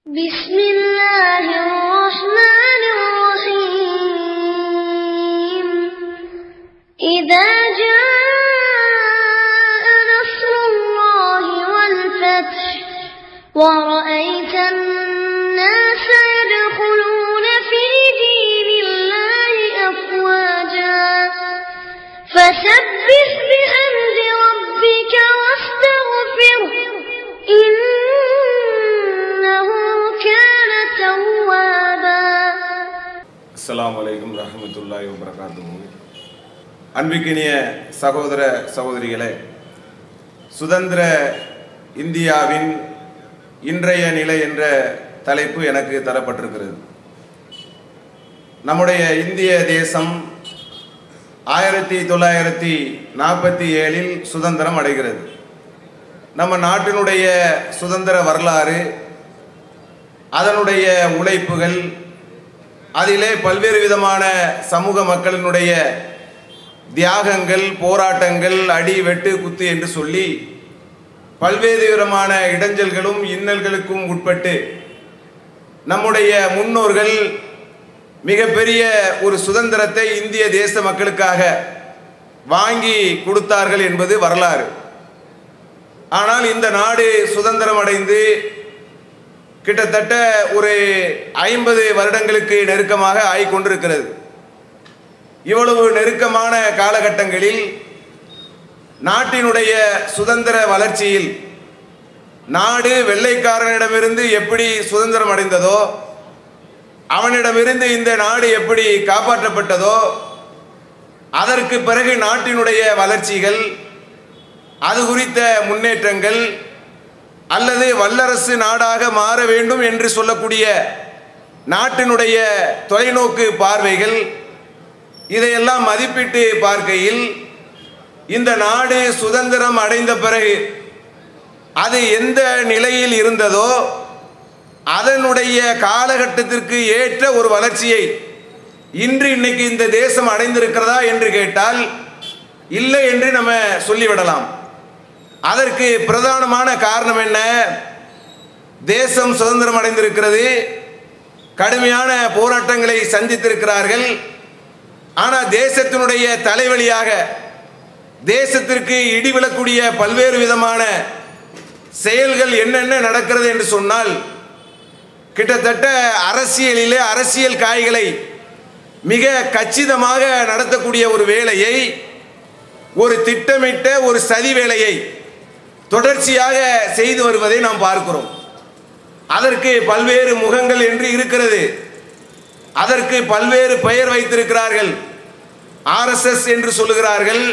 بسم الله الرحمن الرحيم إذا جاء نصر الله والفتح ورأيت الناس يدخلون في دين الله أفواجا فسبح بحمد ربك واستغفره إنه كان توابا அஸ்ஸலாமு அலைக்கும் ரஹமத்துல்லாஹி வபரகாத்துஹு அன்பிக்கினிய சகோதர சகோதரிகளே சுதந்திர இந்தியாவின் இன்றைய நிலை என்ற தலைப்பு எனக்கு தரப்பட்டிருக்கிறது நம்முடைய இந்திய தேசம் ஆயிரத்தி தொள்ளாயிரத்தி நாற்பத்தி ஏழில் சுதந்திரம் அடைகிறது நம்ம நாட்டினுடைய சுதந்திர வரலாறு அதனுடைய உழைப்புகள் அதிலே பல்வேறு விதமான சமூக மக்களினுடைய தியாகங்கள் போராட்டங்கள் அடி வெட்டு குத்து என்று சொல்லி பல்வேறு விதமான இடைஞ்சல்களும் இன்னல்களுக்கும் உட்பட்டு நம்முடைய முன்னோர்கள் மிகப்பெரிய ஒரு சுதந்திரத்தை இந்திய தேச மக்களுக்காக வாங்கி கொடுத்தார்கள் என்பது வரலாறு ஆனால் இந்த நாடு சுதந்திரம் அடைந்து கிட்டத்தட்ட ஒரு ஐம்பது வருடங்களுக்கு நெருக்கமாக ஆகிக் கொண்டிருக்கிறது இவ்வளவு நெருக்கமான காலகட்டங்களில் நாட்டினுடைய சுதந்திர வளர்ச்சியில் நாடு வெள்ளைக்காரனிடமிருந்து எப்படி சுதந்திரம் அடைந்ததோ அவனிடமிருந்து இந்த நாடு எப்படி காப்பாற்றப்பட்டதோ அதற்கு பிறகு நாட்டினுடைய வளர்ச்சிகள் அது குறித்த முன்னேற்றங்கள் அல்லது வல்லரசு நாடாக மாற வேண்டும் என்று சொல்லக்கூடிய நாட்டினுடைய தொலைநோக்கு பார்வைகள் இதையெல்லாம் மதிப்பிட்டு பார்க்கையில் இந்த நாடு சுதந்திரம் அடைந்த பிறகு அது எந்த நிலையில் இருந்ததோ அதனுடைய காலகட்டத்திற்கு ஏற்ற ஒரு வளர்ச்சியை இன்று இன்னைக்கு இந்த தேசம் அடைந்திருக்கிறதா என்று கேட்டால் இல்லை என்று நம்ம சொல்லிவிடலாம் அதற்கு பிரதானமான காரணம் என்ன தேசம் சுதந்திரம் அடைந்திருக்கிறது கடுமையான போராட்டங்களை சந்தித்திருக்கிறார்கள் ஆனால் தேசத்தினுடைய தலைவலியாக தேசத்திற்கு இடிவிழக்கூடிய பல்வேறு விதமான செயல்கள் என்னென்ன நடக்கிறது என்று சொன்னால் கிட்டத்தட்ட அரசியலிலே அரசியல் காய்களை மிக கச்சிதமாக நடத்தக்கூடிய ஒரு வேலையை ஒரு திட்டமிட்ட ஒரு சதி வேலையை தொடர்ச்சியாக செய்து வருவதை நாம் பார்க்கிறோம் அதற்கு பல்வேறு முகங்கள் என்று இருக்கிறது அதற்கு பல்வேறு பெயர் வைத்திருக்கிறார்கள் ஆர்எஸ்எஸ் என்று சொல்லுகிறார்கள்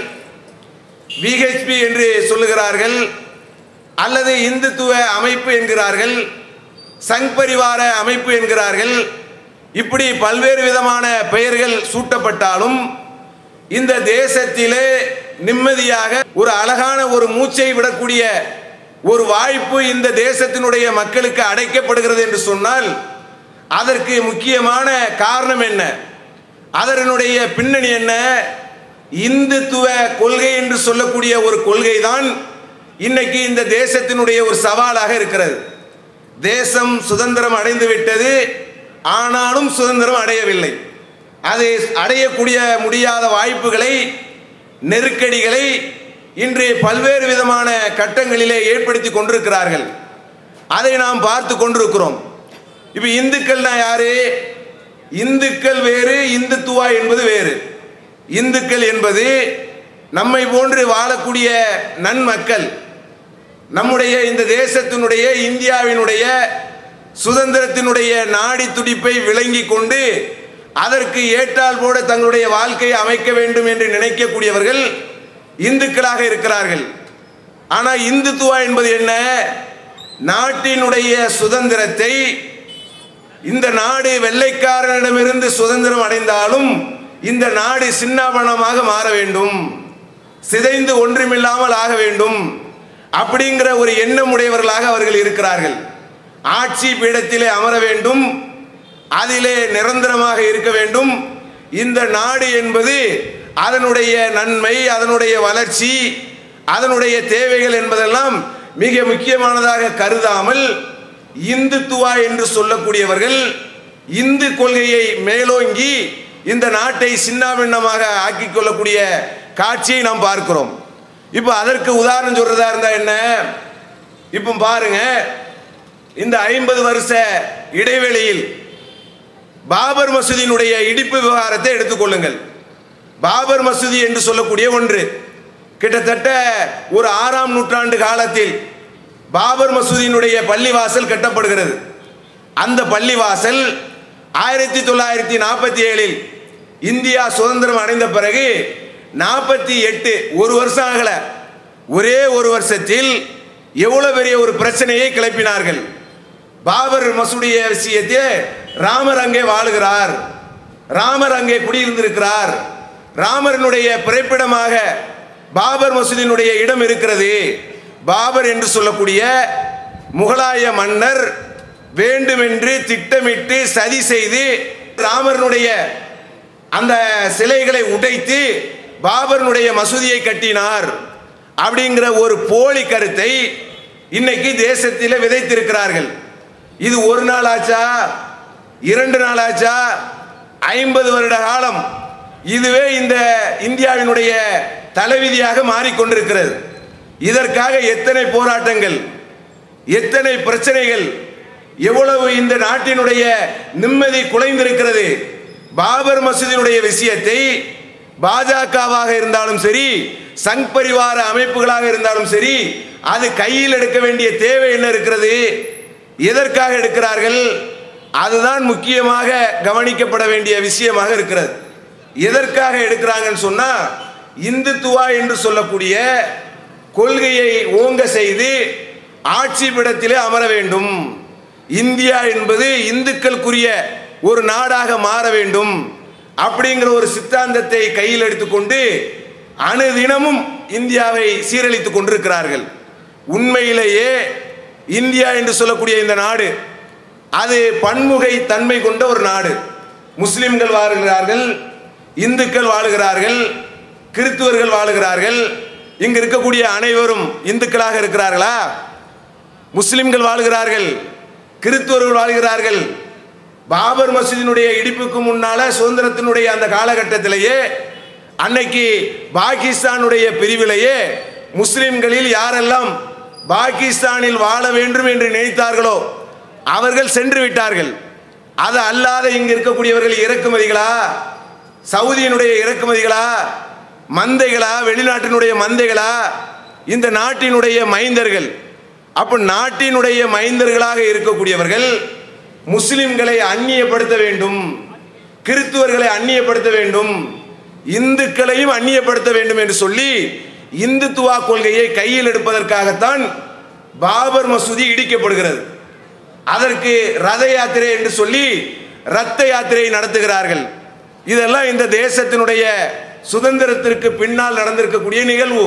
விஹெச்பி என்று சொல்லுகிறார்கள் அல்லது இந்துத்துவ அமைப்பு என்கிறார்கள் சங் பரிவார அமைப்பு என்கிறார்கள் இப்படி பல்வேறு விதமான பெயர்கள் சூட்டப்பட்டாலும் இந்த தேசத்திலே நிம்மதியாக ஒரு அழகான ஒரு மூச்சை விடக்கூடிய ஒரு வாய்ப்பு இந்த தேசத்தினுடைய மக்களுக்கு அடைக்கப்படுகிறது என்று சொன்னால் அதற்கு முக்கியமான காரணம் என்ன அதனுடைய பின்னணி என்ன இந்துத்துவ கொள்கை என்று சொல்லக்கூடிய ஒரு கொள்கை தான் இன்னைக்கு இந்த தேசத்தினுடைய ஒரு சவாலாக இருக்கிறது தேசம் சுதந்திரம் அடைந்து விட்டது ஆனாலும் சுதந்திரம் அடையவில்லை அது அடையக்கூடிய முடியாத வாய்ப்புகளை நெருக்கடிகளை இன்று பல்வேறு விதமான கட்டங்களிலே ஏற்படுத்தி கொண்டிருக்கிறார்கள் அதை நாம் பார்த்து கொண்டிருக்கிறோம் இப்போ இந்துக்கள்னா யாரு இந்துக்கள் வேறு இந்துத்துவா என்பது வேறு இந்துக்கள் என்பது நம்மை போன்று வாழக்கூடிய நன்மக்கள் நம்முடைய இந்த தேசத்தினுடைய இந்தியாவினுடைய சுதந்திரத்தினுடைய நாடி துடிப்பை விளங்கி கொண்டு அதற்கு ஏற்றால் போட தங்களுடைய வாழ்க்கையை அமைக்க வேண்டும் என்று நினைக்கக்கூடியவர்கள் இந்துக்களாக இருக்கிறார்கள் ஆனால் இந்துத்துவா என்பது என்ன நாட்டினுடைய சுதந்திரத்தை இந்த நாடு வெள்ளைக்காரனிடமிருந்து சுதந்திரம் அடைந்தாலும் இந்த நாடு சின்னாபனமாக மாற வேண்டும் சிதைந்து ஒன்றுமில்லாமல் ஆக வேண்டும் அப்படிங்கிற ஒரு எண்ணம் உடையவர்களாக அவர்கள் இருக்கிறார்கள் ஆட்சி பீடத்திலே அமர வேண்டும் அதிலே நிரந்தரமாக இருக்க வேண்டும் இந்த நாடு என்பது அதனுடைய நன்மை அதனுடைய வளர்ச்சி அதனுடைய தேவைகள் என்பதெல்லாம் மிக முக்கியமானதாக கருதாமல் இந்துத்துவா என்று சொல்லக்கூடியவர்கள் இந்து கொள்கையை மேலோங்கி இந்த நாட்டை சின்னாபின்னமாக ஆக்கிக் கொள்ளக்கூடிய காட்சியை நாம் பார்க்கிறோம் இப்போ அதற்கு உதாரணம் சொல்றதா இருந்தா என்ன இப்போ பாருங்க இந்த ஐம்பது வருஷ இடைவெளியில் பாபர் மசூதியினுடைய இடிப்பு விவகாரத்தை எடுத்துக்கொள்ளுங்கள் பாபர் மசூதி என்று சொல்லக்கூடிய ஒன்று கிட்டத்தட்ட ஒரு ஆறாம் நூற்றாண்டு காலத்தில் பாபர் மசூதியினுடைய பள்ளிவாசல் கட்டப்படுகிறது அந்த பள்ளிவாசல் ஆயிரத்தி தொள்ளாயிரத்தி நாற்பத்தி ஏழில் இந்தியா சுதந்திரம் அடைந்த பிறகு நாற்பத்தி எட்டு ஒரு வருஷம் ஆகல ஒரே ஒரு வருஷத்தில் எவ்வளவு பெரிய ஒரு பிரச்சனையை கிளப்பினார்கள் பாபர் மசூடைய விஷயத்தை ராமர் அங்கே வாழுகிறார் ராமர் அங்கே குடியிருந்திருக்கிறார் ராமரனுடைய பிறப்பிடமாக பாபர் மசூதியினுடைய இடம் இருக்கிறது பாபர் என்று சொல்லக்கூடிய முகலாய மன்னர் வேண்டுமென்று திட்டமிட்டு சதி செய்து ராமரனுடைய அந்த சிலைகளை உடைத்து பாபரனுடைய மசூதியை கட்டினார் அப்படிங்கிற ஒரு போலி கருத்தை இன்னைக்கு தேசத்தில் விதைத்திருக்கிறார்கள் இது ஒரு நாள் ஆச்சா இரண்டு நாள் ஆச்சா ஐம்பது வருட காலம் இதுவே இந்த இந்தியாவினுடைய தலைவிதியாக மாறிக்கொண்டிருக்கிறது இதற்காக எத்தனை போராட்டங்கள் எத்தனை பிரச்சனைகள் எவ்வளவு இந்த நாட்டினுடைய நிம்மதி குலைந்திருக்கிறது பாபர் மசூதியினுடைய விஷயத்தை பாஜகவாக இருந்தாலும் சரி சங் பரிவார அமைப்புகளாக இருந்தாலும் சரி அது கையில் எடுக்க வேண்டிய தேவை என்ன இருக்கிறது எதற்காக எடுக்கிறார்கள் அதுதான் முக்கியமாக கவனிக்கப்பட வேண்டிய விஷயமாக இருக்கிறது எதற்காக எடுக்கிறாங்கன்னு சொன்னா இந்துத்துவா என்று சொல்லக்கூடிய கொள்கையை ஓங்க செய்து ஆட்சி பிடத்திலே அமர வேண்டும் இந்தியா என்பது இந்துக்களுக்குரிய ஒரு நாடாக மாற வேண்டும் அப்படிங்கிற ஒரு சித்தாந்தத்தை கையில் எடுத்துக்கொண்டு அணுதினமும் இந்தியாவை சீரழித்துக் கொண்டிருக்கிறார்கள் உண்மையிலேயே இந்தியா என்று சொல்லக்கூடிய இந்த நாடு அது பன்முகை தன்மை கொண்ட ஒரு நாடு முஸ்லிம்கள் வாழுகிறார்கள் இந்துக்கள் வாழுகிறார்கள் கிறித்துவர்கள் வாழுகிறார்கள் இங்கு இருக்கக்கூடிய அனைவரும் இந்துக்களாக இருக்கிறார்களா முஸ்லிம்கள் வாழுகிறார்கள் கிறித்துவர்கள் வாழ்கிறார்கள் பாபர் மசூதியினுடைய இடிப்புக்கு முன்னால சுதந்திரத்தினுடைய அந்த காலகட்டத்திலேயே அன்னைக்கு பாகிஸ்தானுடைய பிரிவிலேயே முஸ்லிம்களில் யாரெல்லாம் பாகிஸ்தானில் வாழ வேண்டும் என்று நினைத்தார்களோ அவர்கள் சென்று விட்டார்கள் அது அல்லாத இங்கு இருக்கக்கூடியவர்கள் இறக்குமதிகளா சவுதியினுடைய இறக்குமதிகளா மந்தைகளா வெளிநாட்டினுடைய மந்தைகளா இந்த நாட்டினுடைய மைந்தர்கள் அப்ப நாட்டினுடைய மைந்தர்களாக இருக்கக்கூடியவர்கள் முஸ்லிம்களை அந்நியப்படுத்த வேண்டும் கிறித்துவர்களை அந்நியப்படுத்த வேண்டும் இந்துக்களையும் அந்நியப்படுத்த வேண்டும் என்று சொல்லி இந்துத்துவா கொள்கையை கையில் எடுப்பதற்காகத்தான் பாபர் மசூதி இடிக்கப்படுகிறது அதற்கு ரத யாத்திரை என்று சொல்லி ரத்த யாத்திரை நடத்துகிறார்கள் இதெல்லாம் இந்த தேசத்தினுடைய சுதந்திரத்திற்கு பின்னால் நடந்திருக்கக்கூடிய நிகழ்வு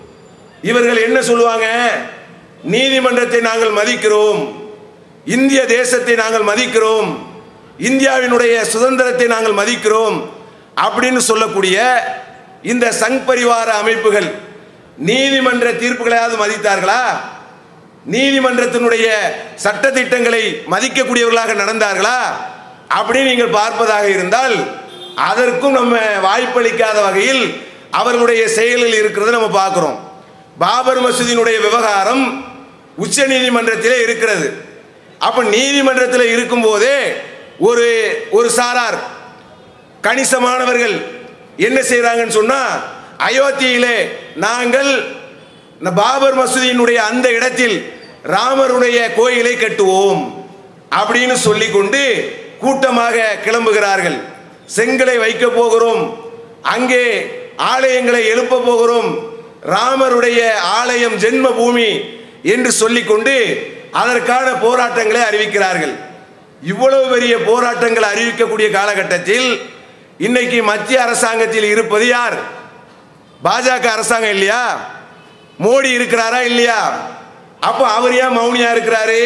இவர்கள் என்ன சொல்லுவாங்க நீதிமன்றத்தை நாங்கள் மதிக்கிறோம் இந்திய தேசத்தை நாங்கள் மதிக்கிறோம் இந்தியாவினுடைய சுதந்திரத்தை நாங்கள் மதிக்கிறோம் அப்படின்னு சொல்லக்கூடிய இந்த சங் பரிவார அமைப்புகள் நீதிமன்ற தீர்ப்புகளையாவது மதித்தார்களா நீதிமன்றத்தினுடைய சட்டத்திட்டங்களை மதிக்கக்கூடியவர்களாக நடந்தார்களா அப்படின்னு நீங்கள் பார்ப்பதாக இருந்தால் அதற்கும் நம்ம வாய்ப்பளிக்காத வகையில் அவர்களுடைய செயலில் இருக்கிறது நம்ம பார்க்கிறோம் பாபர் மசூதியினுடைய விவகாரம் உச்ச நீதிமன்றத்திலே இருக்கிறது அப்ப நீதிமன்றத்தில் இருக்கும்போதே ஒரு ஒரு சாரார் கணிசமானவர்கள் என்ன செய்றாங்கன்னு சொன்னா அயோத்தியிலே நாங்கள் இந்த பாபர் மசூதியினுடைய அந்த இடத்தில் ராமருடைய கோயிலை கட்டுவோம் அப்படின்னு சொல்லிக்கொண்டு கூட்டமாக கிளம்புகிறார்கள் செங்கலை வைக்க போகிறோம் அங்கே ஆலயங்களை எழுப்ப போகிறோம் ராமருடைய ஆலயம் ஜென்ம பூமி என்று சொல்லிக்கொண்டு அதற்கான போராட்டங்களை அறிவிக்கிறார்கள் இவ்வளவு பெரிய போராட்டங்கள் அறிவிக்கக்கூடிய காலகட்டத்தில் இன்னைக்கு மத்திய அரசாங்கத்தில் இருப்பது யார் பாஜக அரசாங்கம் இல்லையா மோடி இருக்கிறாரா இல்லையா அப்போ அவர் ஏன் மௌனியா இருக்கிறாரு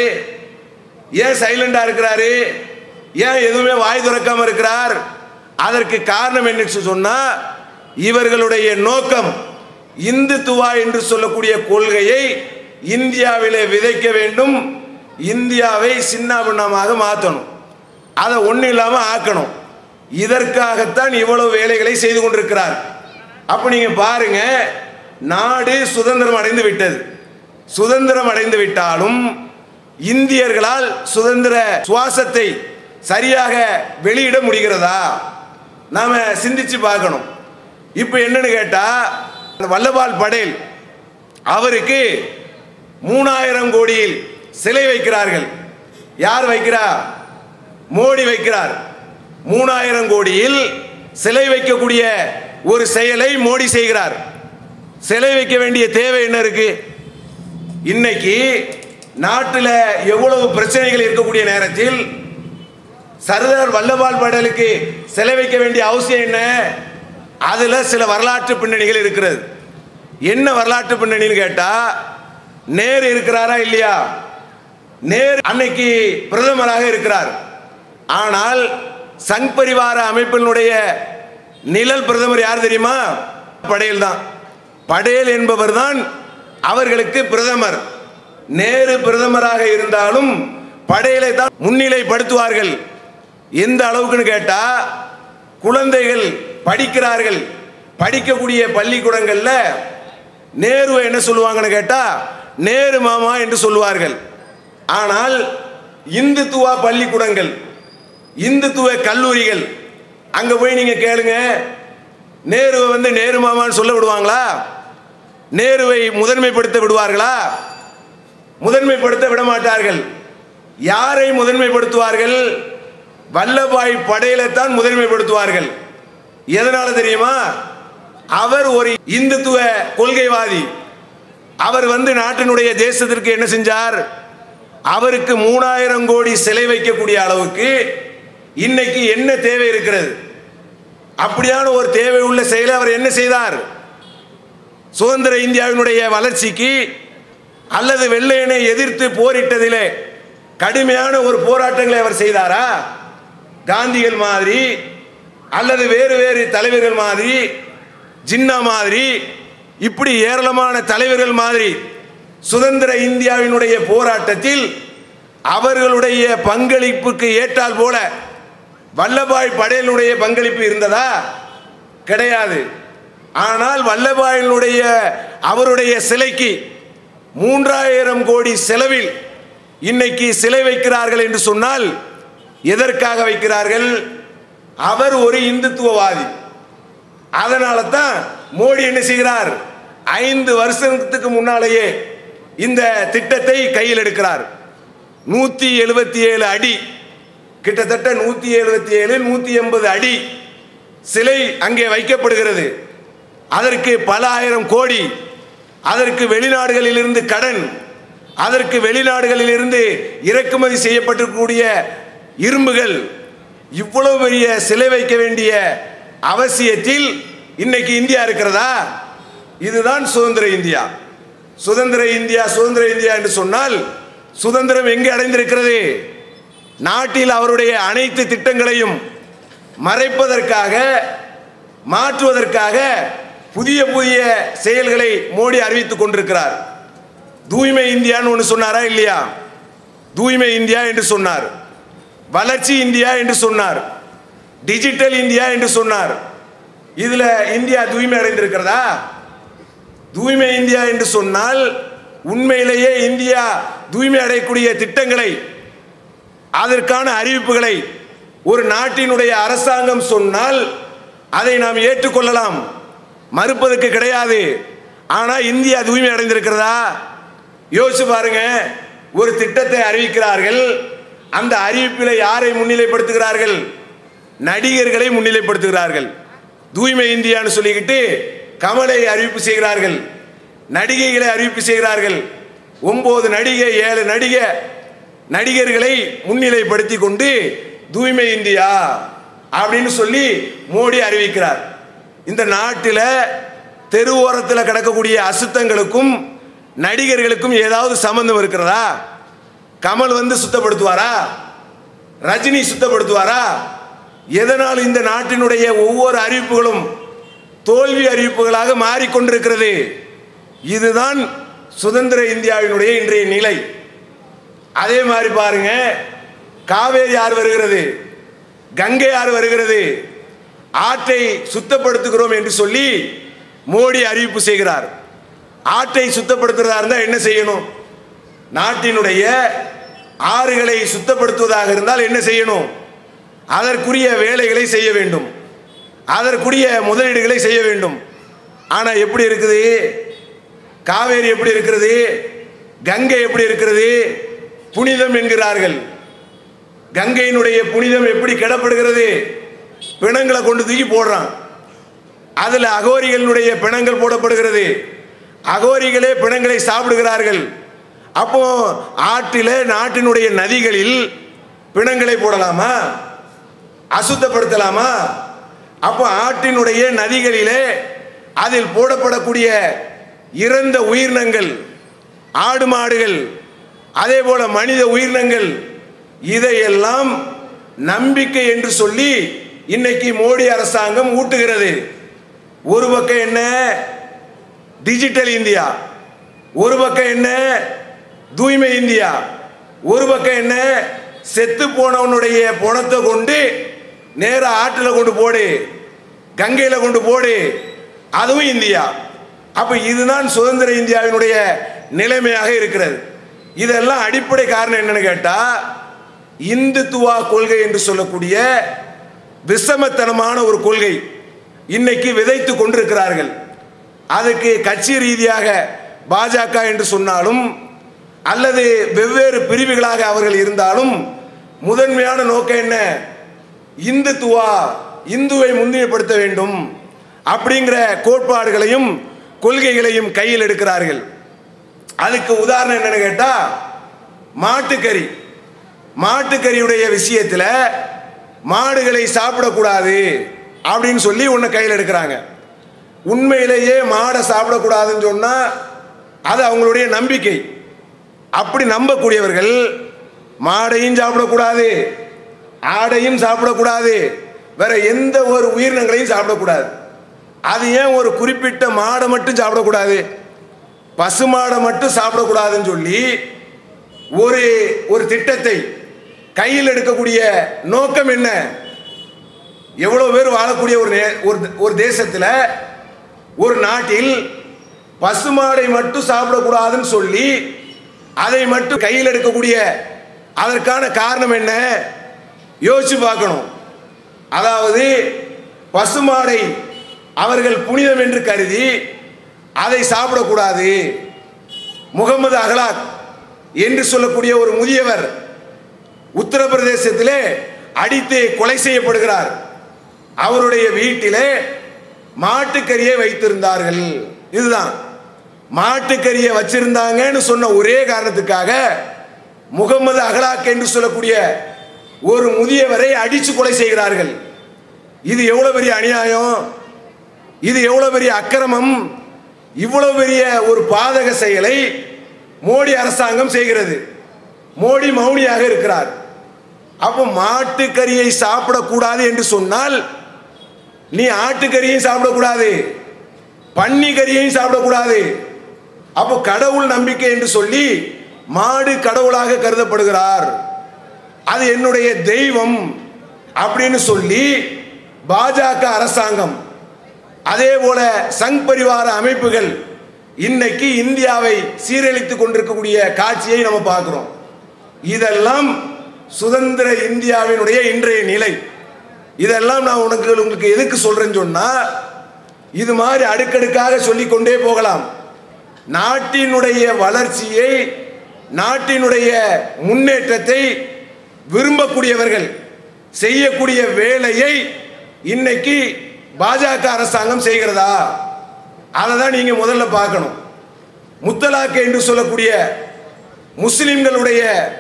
ஏன் சைலண்டா இருக்கிறாரு ஏன் எதுவுமே வாய் திறக்காம இருக்கிறார் அதற்கு காரணம் என்ன சொன்னா இவர்களுடைய நோக்கம் இந்துத்துவா என்று சொல்லக்கூடிய கொள்கையை இந்தியாவிலே விதைக்க வேண்டும் இந்தியாவை சின்ன பின்னமாக மாற்றணும் அதை ஒன்றும் இல்லாமல் ஆக்கணும் இதற்காகத்தான் இவ்வளவு வேலைகளை செய்து கொண்டிருக்கிறார் அப்போ நீங்கள் பாருங்க நாடு சுதந்திரம் அடைந்து விட்டது சுதந்திரம் அடைந்து விட்டாலும் இந்தியர்களால் சுதந்திர சுவாசத்தை சரியாக வெளியிட முடிகிறதா நாம சிந்திச்சு பார்க்கணும் இப்போ என்னன்னு கேட்டா வல்லபால் படேல் அவருக்கு மூணாயிரம் கோடியில் சிலை வைக்கிறார்கள் யார் வைக்கிறா மோடி வைக்கிறார் மூணாயிரம் கோடியில் சிலை வைக்கக்கூடிய ஒரு செயலை மோடி செய்கிறார் சிலை வைக்க வேண்டிய தேவை என்ன இருக்கு இன்னைக்கு நாட்டில் எவ்வளவு பிரச்சனைகள் இருக்கக்கூடிய நேரத்தில் சர்தார் வல்லபால் படேலுக்கு சிலை வைக்க வேண்டிய அவசியம் என்ன அதுல சில வரலாற்று பின்னணிகள் இருக்கிறது என்ன வரலாற்று பின்னணின்னு கேட்டா நேரு இருக்கிறாரா இல்லையா நேரு அன்னைக்கு பிரதமராக இருக்கிறார் ஆனால் சங் பரிவார அமைப்பினுடைய நிழல் பிரதமர் யார் தெரியுமா படேல் தான் படேல் என்பவர் தான் அவர்களுக்கு பிரதமர் நேரு பிரதமராக இருந்தாலும் படேலை தான் முன்னிலைப்படுத்துவார்கள் எந்த அளவுக்குன்னு கேட்டா குழந்தைகள் படிக்கிறார்கள் படிக்கக்கூடிய பள்ளிக்கூடங்கள்ல நேருவை என்ன சொல்லுவாங்கன்னு கேட்டா நேரு மாமா என்று சொல்லுவார்கள் ஆனால் இந்துத்துவா பள்ளிக்கூடங்கள் இந்துத்துவ கல்லூரிகள் அங்க போய் நீங்க கேளுங்க நேருவை வந்து நேரு மாமான்னு சொல்ல விடுவாங்களா நேருவை முதன்மைப்படுத்த விடுவார்களா முதன்மைப்படுத்த விட மாட்டார்கள் யாரை முதன்மைப்படுத்துவார்கள் வல்லபாய் படையிலைத்தான் முதன்மைப்படுத்துவார்கள் எதனால தெரியுமா அவர் ஒரு இந்துத்துவ கொள்கைவாதி அவர் வந்து நாட்டினுடைய தேசத்திற்கு என்ன செஞ்சார் அவருக்கு மூணாயிரம் கோடி சிலை வைக்கக்கூடிய அளவுக்கு இன்னைக்கு என்ன தேவை இருக்கிறது அப்படியான ஒரு தேவை உள்ள செயலை அவர் என்ன செய்தார் சுதந்திர இந்தியாவினுடைய வளர்ச்சிக்கு அல்லது வெள்ளையனை எதிர்த்து போரிட்டதிலே கடுமையான ஒரு போராட்டங்களை அவர் செய்தாரா காந்திகள் மாதிரி அல்லது வேறு வேறு தலைவர்கள் மாதிரி ஜின்னா மாதிரி இப்படி ஏராளமான தலைவர்கள் மாதிரி சுதந்திர இந்தியாவினுடைய போராட்டத்தில் அவர்களுடைய பங்களிப்புக்கு ஏற்றால் போல வல்லபாய் படேலுடைய பங்களிப்பு இருந்ததா கிடையாது ஆனால் வல்லபாயினுடைய அவருடைய சிலைக்கு மூன்றாயிரம் கோடி செலவில் இன்னைக்கு சிலை வைக்கிறார்கள் என்று சொன்னால் எதற்காக வைக்கிறார்கள் அவர் ஒரு இந்துத்துவவாதி அதனால தான் மோடி என்ன செய்கிறார் ஐந்து வருஷத்துக்கு முன்னாலேயே இந்த திட்டத்தை கையில் எடுக்கிறார் நூற்றி எழுபத்தி ஏழு அடி கிட்டத்தட்ட நூற்றி எழுபத்தி ஏழு நூற்றி எண்பது அடி சிலை அங்கே வைக்கப்படுகிறது அதற்கு பல ஆயிரம் கோடி அதற்கு வெளிநாடுகளிலிருந்து கடன் அதற்கு வெளிநாடுகளிலிருந்து இறக்குமதி செய்யப்பட்டிருக்கக்கூடிய இரும்புகள் இவ்வளவு பெரிய சிலை வைக்க வேண்டிய அவசியத்தில் இன்னைக்கு இந்தியா இருக்கிறதா இதுதான் சுதந்திர இந்தியா சுதந்திர இந்தியா சுதந்திர இந்தியா என்று சொன்னால் சுதந்திரம் எங்கே அடைந்திருக்கிறது நாட்டில் அவருடைய அனைத்து திட்டங்களையும் மறைப்பதற்காக மாற்றுவதற்காக புதிய புதிய செயல்களை மோடி அறிவித்துக் கொண்டிருக்கிறார் தூய்மை இந்தியான்னு ஒன்று சொன்னாரா இல்லையா தூய்மை இந்தியா என்று சொன்னார் வளர்ச்சி இந்தியா என்று சொன்னார் டிஜிட்டல் இந்தியா என்று சொன்னார் இதுல இந்தியா தூய்மை அடைந்திருக்கிறதா தூய்மை இந்தியா என்று சொன்னால் உண்மையிலேயே இந்தியா தூய்மை அடையக்கூடிய திட்டங்களை அதற்கான அறிவிப்புகளை ஒரு நாட்டினுடைய அரசாங்கம் சொன்னால் அதை நாம் ஏற்றுக்கொள்ளலாம் மறுப்பதற்கு கிடையாது ஆனா இந்தியா தூய்மை அடைந்திருக்கிறதா யோசிச்சு பாருங்க ஒரு திட்டத்தை அறிவிக்கிறார்கள் அந்த அறிவிப்பில் யாரை முன்னிலைப்படுத்துகிறார்கள் நடிகர்களை முன்னிலைப்படுத்துகிறார்கள் தூய்மை இந்தியான்னு சொல்லிக்கிட்டு கமலை அறிவிப்பு செய்கிறார்கள் நடிகைகளை அறிவிப்பு செய்கிறார்கள் ஒன்பது நடிகை ஏழு நடிகை நடிகர்களை முன்னிலைப்படுத்தி கொண்டு தூய்மை இந்தியா அப்படின்னு சொல்லி மோடி அறிவிக்கிறார் இந்த நாட்டில் தெருவோரத்தில் கிடக்கக்கூடிய அசுத்தங்களுக்கும் நடிகர்களுக்கும் ஏதாவது சம்பந்தம் இருக்கிறதா கமல் வந்து சுத்தப்படுத்துவாரா ரஜினி சுத்தப்படுத்துவாரா எதனால் இந்த நாட்டினுடைய ஒவ்வொரு அறிவிப்புகளும் தோல்வி அறிவிப்புகளாக மாறிக்கொண்டிருக்கிறது இதுதான் சுதந்திர இந்தியாவினுடைய இன்றைய நிலை அதே மாதிரி பாருங்க காவேரி ஆறு வருகிறது கங்கை ஆறு வருகிறது ஆற்றை சுத்தப்படுத்துகிறோம் என்று சொல்லி மோடி அறிவிப்பு செய்கிறார் ஆற்றை சுத்தப்படுத்துறதா இருந்தால் என்ன செய்யணும் நாட்டினுடைய ஆறுகளை சுத்தப்படுத்துவதாக இருந்தால் என்ன செய்யணும் அதற்குரிய வேலைகளை செய்ய வேண்டும் அதற்குரிய முதலீடுகளை செய்ய வேண்டும் ஆனால் எப்படி இருக்குது காவேரி எப்படி இருக்கிறது கங்கை எப்படி இருக்கிறது புனிதம் என்கிறார்கள் கங்கையினுடைய புனிதம் எப்படி கிடப்படுகிறது பிணங்களை கொண்டு தூக்கி போடுறான் அதில் அகோரிகளுடைய பிணங்கள் போடப்படுகிறது அகோரிகளே பிணங்களை சாப்பிடுகிறார்கள் அப்போ ஆற்றிலே நாட்டினுடைய நதிகளில் பிணங்களை போடலாமா அசுத்தப்படுத்தலாமா அப்போ ஆற்றினுடைய நதிகளிலே அதில் போடப்படக்கூடிய இறந்த உயிரினங்கள் ஆடு மாடுகள் அதே போல மனித உயிரினங்கள் இதையெல்லாம் நம்பிக்கை என்று சொல்லி இன்னைக்கு மோடி அரசாங்கம் ஊட்டுகிறது ஒரு பக்கம் என்ன டிஜிட்டல் இந்தியா ஒரு பக்கம் என்ன தூய்மை இந்தியா ஒரு பக்கம் என்ன செத்து போனவனுடைய பணத்தை கொண்டு நேரா ஆற்றுல கொண்டு போடு கங்கையில கொண்டு போடு அதுவும் இந்தியா அப்ப இதுதான் சுதந்திர இந்தியாவினுடைய நிலைமையாக இருக்கிறது இதெல்லாம் அடிப்படை காரணம் என்னன்னு கேட்டா இந்துத்துவா கொள்கை என்று சொல்லக்கூடிய விஷமத்தனமான ஒரு கொள்கை இன்னைக்கு விதைத்து கொண்டிருக்கிறார்கள் அதுக்கு கட்சி ரீதியாக பாஜக என்று சொன்னாலும் அல்லது வெவ்வேறு பிரிவுகளாக அவர்கள் இருந்தாலும் முதன்மையான நோக்கம் என்ன இந்துத்துவா இந்துவை முன்னிலைப்படுத்த வேண்டும் அப்படிங்கிற கோட்பாடுகளையும் கொள்கைகளையும் கையில் எடுக்கிறார்கள் அதுக்கு உதாரணம் என்னன்னு கேட்டா மாட்டுக்கறி மாட்டுக்கறியுடைய விஷயத்தில் மாடுகளை சாப்பிடக்கூடாது அப்படின்னு சொல்லி ஒன்று கையில் எடுக்கிறாங்க உண்மையிலேயே மாடை சாப்பிடக்கூடாதுன்னு சொன்னால் அது அவங்களுடைய நம்பிக்கை அப்படி நம்பக்கூடியவர்கள் மாடையும் சாப்பிடக்கூடாது ஆடையும் சாப்பிடக்கூடாது வேற எந்த ஒரு உயிரினங்களையும் சாப்பிடக்கூடாது அது ஏன் ஒரு குறிப்பிட்ட மாடை மட்டும் சாப்பிடக்கூடாது பசு மாடை மட்டும் சாப்பிடக்கூடாதுன்னு சொல்லி ஒரு ஒரு திட்டத்தை கையில் எடுக்கக்கூடிய நோக்கம் என்ன எவ்வளோ பேர் வாழக்கூடிய ஒரு நே- ஒரு ஒரு தேசத்தில் ஒரு நாட்டில் பசுமாடை மட்டும் சாப்பிடக்கூடாதுன்னு சொல்லி அதை மட்டும் கையில் எடுக்கக்கூடிய அதற்கான காரணம் என்ன யோசிச்சு பார்க்கணும் அதாவது பசுமாடை அவர்கள் புனிதம் என்று கருதி அதை சாப்பிடக்கூடாது முகமது அகலாக் என்று சொல்லக்கூடிய ஒரு முதியவர் உத்தரப்பிரதேசத்திலே அடித்து கொலை செய்யப்படுகிறார் அவருடைய வீட்டிலே மாட்டுக்கறியை வைத்திருந்தார்கள் இதுதான் மாட்டுக்கறியை வச்சிருந்தாங்கன்னு சொன்ன ஒரே காரணத்துக்காக முகமது அகலாக் என்று சொல்லக்கூடிய ஒரு முதியவரை அடிச்சு கொலை செய்கிறார்கள் இது எவ்வளவு பெரிய அநியாயம் இது எவ்வளவு பெரிய அக்கிரமம் இவ்வளவு பெரிய ஒரு பாதக செயலை மோடி அரசாங்கம் செய்கிறது மோடி மௌனியாக இருக்கிறார் அப்போ மாட்டுக்கறியை சாப்பிடக்கூடாது என்று சொன்னால் நீ ஆட்டுக்கறியையும் சாப்பிடக்கூடாது பன்னி கறியையும் சாப்பிடக்கூடாது அப்போ கடவுள் நம்பிக்கை என்று சொல்லி மாடு கடவுளாக கருதப்படுகிறார் அது என்னுடைய தெய்வம் அப்படின்னு சொல்லி பாஜக அரசாங்கம் அதே போல சங் பரிவார அமைப்புகள் இன்னைக்கு இந்தியாவை சீரழித்துக் கொண்டிருக்கக்கூடிய காட்சியை நம்ம பார்க்கிறோம் இதெல்லாம் சுதந்திர இந்தியாவினுடைய இன்றைய நிலை இதெல்லாம் நான் உனக்கு உங்களுக்கு எதுக்கு சொல்றேன்னு சொன்னா இது மாதிரி அடுக்கடுக்காக சொல்லிக் கொண்டே போகலாம் நாட்டினுடைய வளர்ச்சியை நாட்டினுடைய முன்னேற்றத்தை விரும்பக்கூடியவர்கள் செய்யக்கூடிய வேலையை இன்னைக்கு பாஜக அரசாங்கம் செய்கிறதா அதை தான் நீங்க முதல்ல பார்க்கணும் முத்தலாக்கு என்று சொல்லக்கூடிய முஸ்லிம்களுடைய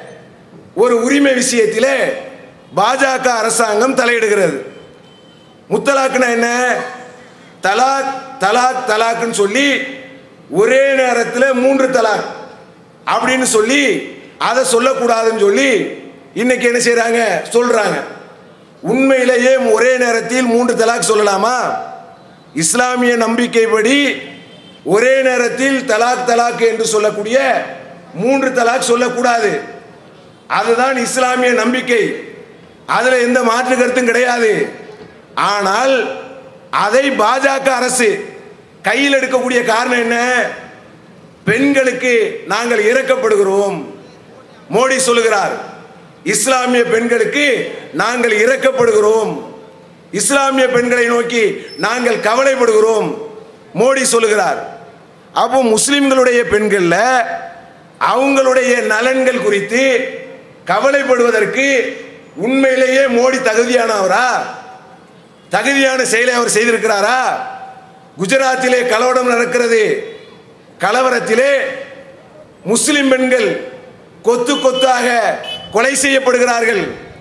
ஒரு உரிமை விஷயத்திலே பாஜக அரசாங்கம் தலையிடுகிறது முத்தலாக்குனா என்ன தலாக் தலாக் தலாக்னு சொல்லி ஒரே நேரத்தில் மூன்று தலாக் அப்படின்னு சொல்லி அதை சொல்லக்கூடாதுன்னு சொல்லி இன்னைக்கு என்ன செய்றாங்க சொல்றாங்க உண்மையிலேயே ஒரே நேரத்தில் மூன்று தலாக் சொல்லலாமா இஸ்லாமிய நம்பிக்கைப்படி ஒரே நேரத்தில் தலாக் தலாக் என்று சொல்லக்கூடிய மூன்று தலாக் சொல்லக்கூடாது அதுதான் இஸ்லாமிய நம்பிக்கை அதுல எந்த மாற்று கருத்தும் கிடையாது ஆனால் அதை பாஜக அரசு கையில் எடுக்கக்கூடிய காரணம் என்ன பெண்களுக்கு நாங்கள் இறக்கப்படுகிறோம் மோடி சொல்லுகிறார் இஸ்லாமிய பெண்களுக்கு நாங்கள் இறக்கப்படுகிறோம் இஸ்லாமிய பெண்களை நோக்கி நாங்கள் கவலைப்படுகிறோம் மோடி சொல்லுகிறார் அப்போ முஸ்லிம்களுடைய பெண்கள்ல அவங்களுடைய நலன்கள் குறித்து கவலைப்படுவதற்கு உண்மையிலேயே மோடி தகுதியானவரா தகுதியான செயலை அவர் செய்திருக்கிறாரா குஜராத்திலே கலவரம் நடக்கிறது கலவரத்திலே முஸ்லிம் பெண்கள் கொத்து கொத்தாக கொலை செய்யப்படுகிறார்கள்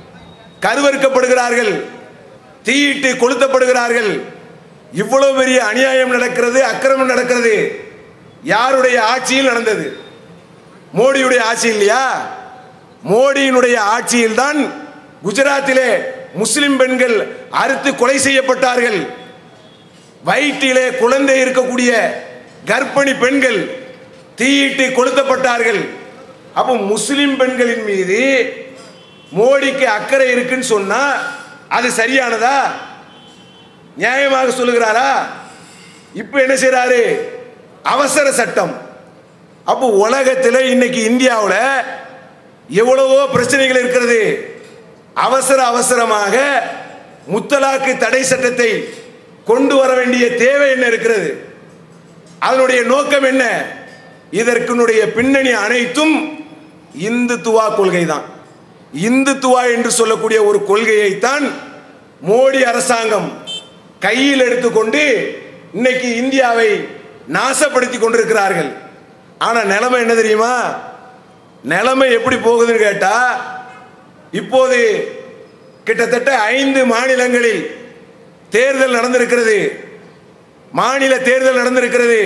கருவறுக்கப்படுகிறார்கள் தீயிட்டு கொளுத்தப்படுகிறார்கள் இவ்வளவு பெரிய அநியாயம் நடக்கிறது அக்கிரமம் நடக்கிறது யாருடைய ஆட்சியில் நடந்தது மோடியுடைய ஆட்சி இல்லையா மோடியினுடைய ஆட்சியில் தான் குஜராத்திலே முஸ்லிம் பெண்கள் அறுத்து கொலை செய்யப்பட்டார்கள் வயிற்றிலே குழந்தை இருக்கக்கூடிய கர்ப்பிணி பெண்கள் தீயிட்டு கொளுத்தப்பட்டார்கள் அப்போ முஸ்லிம் பெண்களின் மீது மோடிக்கு அக்கறை இருக்குன்னு சொன்னா அது சரியானதா நியாயமாக சொல்லுகிறாரா இப்போ என்ன செய்றாரு அவசர சட்டம் அப்போ உலகத்தில் இன்னைக்கு இந்தியாவில் எவ்வளவோ பிரச்சனைகள் இருக்கிறது அவசர அவசரமாக முத்தலாக்கு தடை சட்டத்தை கொண்டு வர வேண்டிய தேவை என்ன இருக்கிறது அதனுடைய நோக்கம் என்ன இதற்குனுடைய பின்னணி அனைத்தும் இந்துத்துவா கொள்கை தான் இந்துத்துவா என்று சொல்லக்கூடிய ஒரு கொள்கையைத்தான் மோடி அரசாங்கம் கையில் எடுத்துக்கொண்டு இன்னைக்கு இந்தியாவை நாசப்படுத்தி கொண்டிருக்கிறார்கள் ஆனா நிலைமை என்ன தெரியுமா நிலைமை எப்படி போகுதுன்னு கேட்டா இப்போது கிட்டத்தட்ட ஐந்து மாநிலங்களில் தேர்தல் நடந்திருக்கிறது மாநில தேர்தல் நடந்திருக்கிறது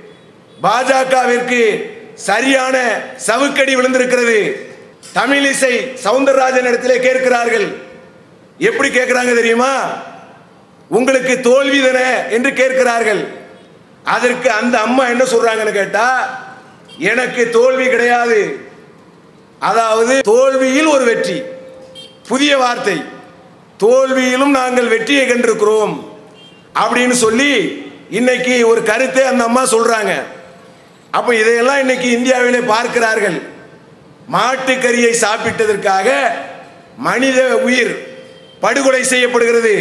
பாஜகவிற்கு சரியான சவுக்கடி விழுந்திருக்கிறது தமிழிசை சவுந்தரராஜன் இடத்திலே கேட்கிறார்கள் எப்படி கேட்கிறாங்க தெரியுமா உங்களுக்கு தோல்வி தானே என்று கேட்கிறார்கள் அதற்கு அந்த அம்மா என்ன சொல்றாங்கன்னு கேட்டா எனக்கு தோல்வி கிடையாது அதாவது தோல்வியில் ஒரு வெற்றி புதிய வார்த்தை தோல்வியிலும் நாங்கள் வெற்றியை கண்டிருக்கிறோம் அப்படின்னு சொல்லி இன்னைக்கு ஒரு கருத்தை அந்த அம்மா சொல்றாங்க அப்ப இதையெல்லாம் இன்னைக்கு இந்தியாவிலே பார்க்கிறார்கள் மாட்டுக்கறியை சாப்பிட்டதற்காக மனித உயிர் படுகொலை செய்யப்படுகிறது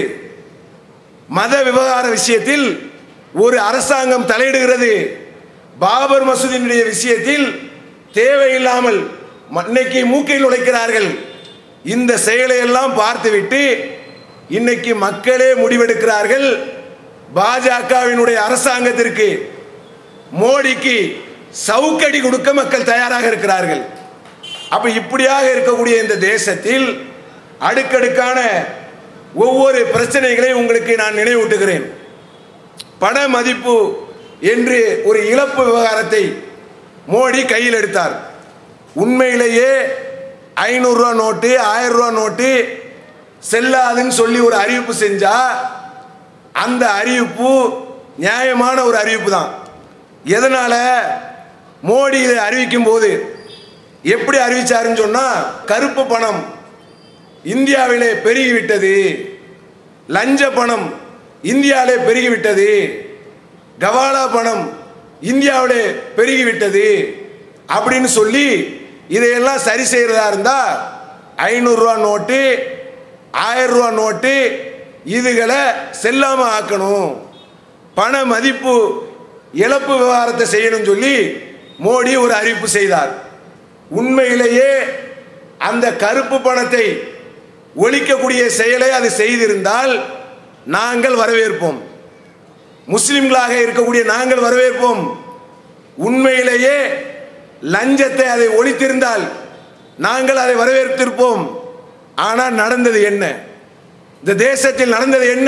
மத விவகார விஷயத்தில் ஒரு அரசாங்கம் தலையிடுகிறது பாபர் மசூதியினுடைய விஷயத்தில் தேவையில்லாமல் ம- இன்னைக்கு மூக்கையில் உழைக்கிறார்கள் இந்த செயலை எல்லாம் பார்த்துவிட்டு இன்னைக்கு மக்களே முடிவெடுக்கிறார்கள் பாஜகவினுடைய அரசாங்கத்திற்கு மோடிக்கு சவுக்கடி கொடுக்க மக்கள் தயாராக இருக்கிறார்கள் அப்ப இப்படியாக இருக்கக்கூடிய இந்த தேசத்தில் அடுக்கடுக்கான ஒவ்வொரு பிரச்சனைகளை உங்களுக்கு நான் நினைவூட்டுகிறேன் பண மதிப்பு என்று ஒரு இழப்பு விவகாரத்தை மோடி கையில் எடுத்தார் உண்மையிலேயே ஐநூறுரூவா நோட்டு ஆயிரம் ரூபா நோட்டு செல்லாதுன்னு சொல்லி ஒரு அறிவிப்பு செஞ்சா அந்த அறிவிப்பு நியாயமான ஒரு அறிவிப்பு தான் எதனால மோடி இதை அறிவிக்கும் போது எப்படி அறிவிச்சாருன்னு சொன்னா கருப்பு பணம் இந்தியாவிலே பெருகிவிட்டது லஞ்ச பணம் இந்தியாவிலே பெருகிவிட்டது கவாலா பணம் இந்தியாவிலே பெருகிவிட்டது அப்படின்னு சொல்லி இதையெல்லாம் சரி செய்யறதா இருந்தா ஐநூறுரூவா நோட்டு ஆயிரம் ரூபா நோட்டு இதுகளை செல்லாம ஆக்கணும் பண மதிப்பு இழப்பு விவகாரத்தை செய்யணும்னு சொல்லி மோடி ஒரு அறிவிப்பு செய்தார் உண்மையிலேயே அந்த கருப்பு பணத்தை ஒழிக்கக்கூடிய செயலை அது செய்திருந்தால் நாங்கள் வரவேற்போம் முஸ்லிம்களாக இருக்கக்கூடிய நாங்கள் வரவேற்போம் உண்மையிலேயே லஞ்சத்தை அதை ஒழித்திருந்தால் நாங்கள் அதை வரவேற்றிருப்போம் ஆனால் நடந்தது என்ன இந்த தேசத்தில் நடந்தது என்ன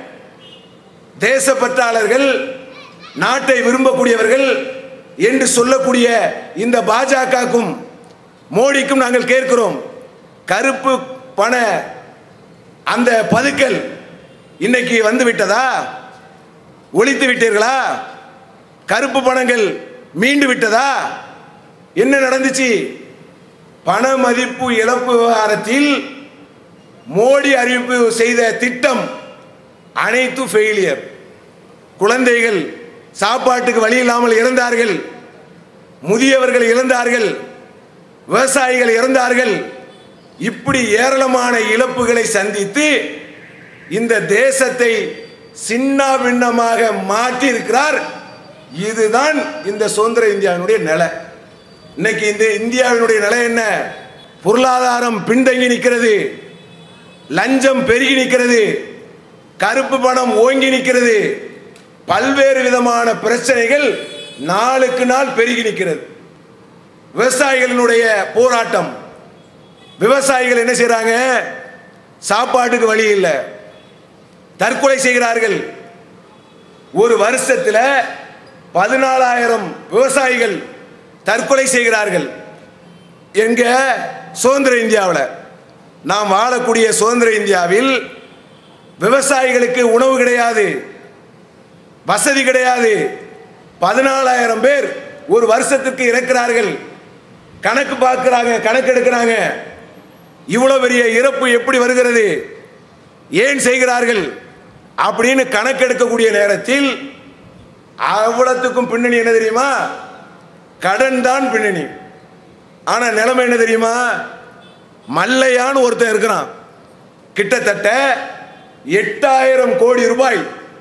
தேசப்பற்றாளர்கள் நாட்டை விரும்பக்கூடியவர்கள் என்று சொல்லக்கூடிய இந்த பாஜகவுக்கும் மோடிக்கும் நாங்கள் கேட்கிறோம் கருப்பு பண அந்த பதுக்கல் இன்னைக்கு வந்து விட்டதா ஒழித்து விட்டீர்களா கருப்பு பணங்கள் மீண்டு விட்டதா என்ன நடந்துச்சு பண மதிப்பு இழப்பு விவகாரத்தில் மோடி அறிவிப்பு செய்த திட்டம் அனைத்து ஃபெயிலியர் குழந்தைகள் சாப்பாட்டுக்கு வழி இல்லாமல் இறந்தார்கள் முதியவர்கள் இறந்தார்கள் விவசாயிகள் இறந்தார்கள் இப்படி ஏராளமான இழப்புகளை சந்தித்து இந்த தேசத்தை சின்ன பின்னமாக மாற்றி இருக்கிறார் இதுதான் இந்த சுதந்திர இந்தியாவினுடைய நிலை இன்னைக்கு இந்த இந்தியாவினுடைய நிலை என்ன பொருளாதாரம் பின்தங்கி நிற்கிறது லஞ்சம் பெருகி நிற்கிறது கருப்பு பணம் ஓங்கி நிற்கிறது பல்வேறு விதமான பிரச்சனைகள் நாளுக்கு நாள் பெருகி நிற்கிறது விவசாயிகளினுடைய போராட்டம் விவசாயிகள் என்ன செய்றாங்க சாப்பாட்டுக்கு வழி இல்லை தற்கொலை செய்கிறார்கள் ஒரு வருஷத்தில் பதினாலாயிரம் விவசாயிகள் தற்கொலை செய்கிறார்கள் எங்க சுதந்திர இந்தியாவில் நாம் வாழக்கூடிய சுதந்திர இந்தியாவில் விவசாயிகளுக்கு உணவு கிடையாது வசதி கிடையாது பதினாலாயிரம் பேர் ஒரு வருஷத்துக்கு இறக்கிறார்கள் கணக்கு பார்க்கிறாங்க கணக்கு எடுக்கிறாங்க இவ்வளவு பெரிய இறப்பு எப்படி வருகிறது ஏன் செய்கிறார்கள் அப்படின்னு கணக்கெடுக்கக்கூடிய நேரத்தில் அவ்வளத்துக்கும் பின்னணி என்ன தெரியுமா கடன் தான் பின்னணி ஆனா நிலைமை என்ன தெரியுமா மல்லையான்னு ஒருத்தன் இருக்கிறான் கிட்டத்தட்ட எட்டாயிரம் கோடி ரூபாய்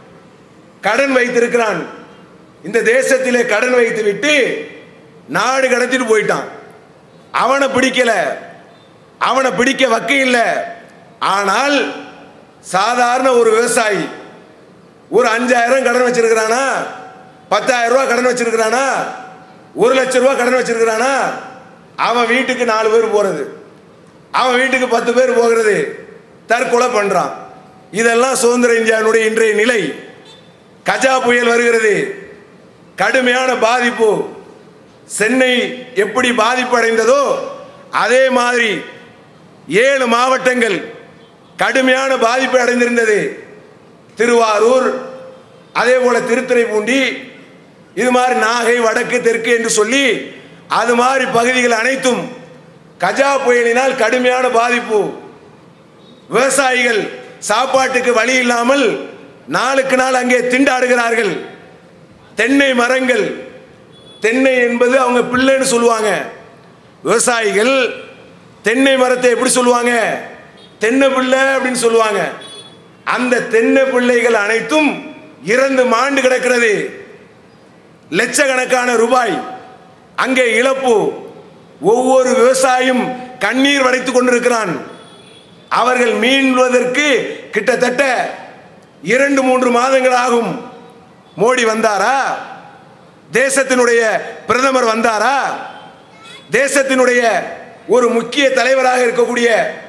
கடன் வைத்திருக்கிறான் இந்த தேசத்திலே கடன் வைத்து விட்டு நாடு கடத்திட்டு போயிட்டான் அவனை பிடிக்கல அவனை பிடிக்க வக்க இல்லை ஆனால் சாதாரண ஒரு விவசாயி ஒரு அஞ்சாயிரம் கடன் வச்சிருக்கிறானா பத்தாயிரம் ரூபாய் கடன் வச்சிருக்கிறானா ஒரு லட்சம் ரூபாய் கடன் வச்சிருக்கிறானா அவன் வீட்டுக்கு நாலு பேர் போறது அவன் வீட்டுக்கு பத்து பேர் போகிறது தற்கொலை பண்றான் இதெல்லாம் சுதந்திர இந்தியாவினுடைய இன்றைய நிலை கஜா புயல் வருகிறது கடுமையான பாதிப்பு சென்னை எப்படி பாதிப்பு அடைந்ததோ அதே மாதிரி ஏழு மாவட்டங்கள் கடுமையான பாதிப்பு அடைந்திருந்தது திருவாரூர் அதே போல திருத்துறைப்பூண்டி இது மாதிரி நாகை வடக்கு தெற்கு என்று சொல்லி அது மாதிரி பகுதிகள் அனைத்தும் கஜா புயலினால் கடுமையான பாதிப்பு விவசாயிகள் சாப்பாட்டுக்கு வழி இல்லாமல் நாளுக்கு நாள் அங்கே திண்டாடுகிறார்கள் தென்னை மரங்கள் தென்னை என்பது அவங்க பிள்ளைன்னு சொல்லுவாங்க விவசாயிகள் தென்னை மரத்தை எப்படி சொல்லுவாங்க தென்னை பிள்ளை அப்படின்னு சொல்லுவாங்க அந்த தென்னை பிள்ளைகள் அனைத்தும் இறந்து மாண்டு கிடக்கிறது லட்சக்கணக்கான ரூபாய் அங்கே இழப்பு ஒவ்வொரு விவசாயியும் கண்ணீர் வடைத்துக் கொண்டிருக்கிறான் அவர்கள் மீள்வதற்கு கிட்டத்தட்ட இரண்டு மூன்று மாதங்கள் ஆகும் மோடி வந்தாரா தேசத்தினுடைய பிரதமர் வந்தாரா தேசத்தினுடைய ஒரு முக்கிய தலைவராக இருக்கக்கூடிய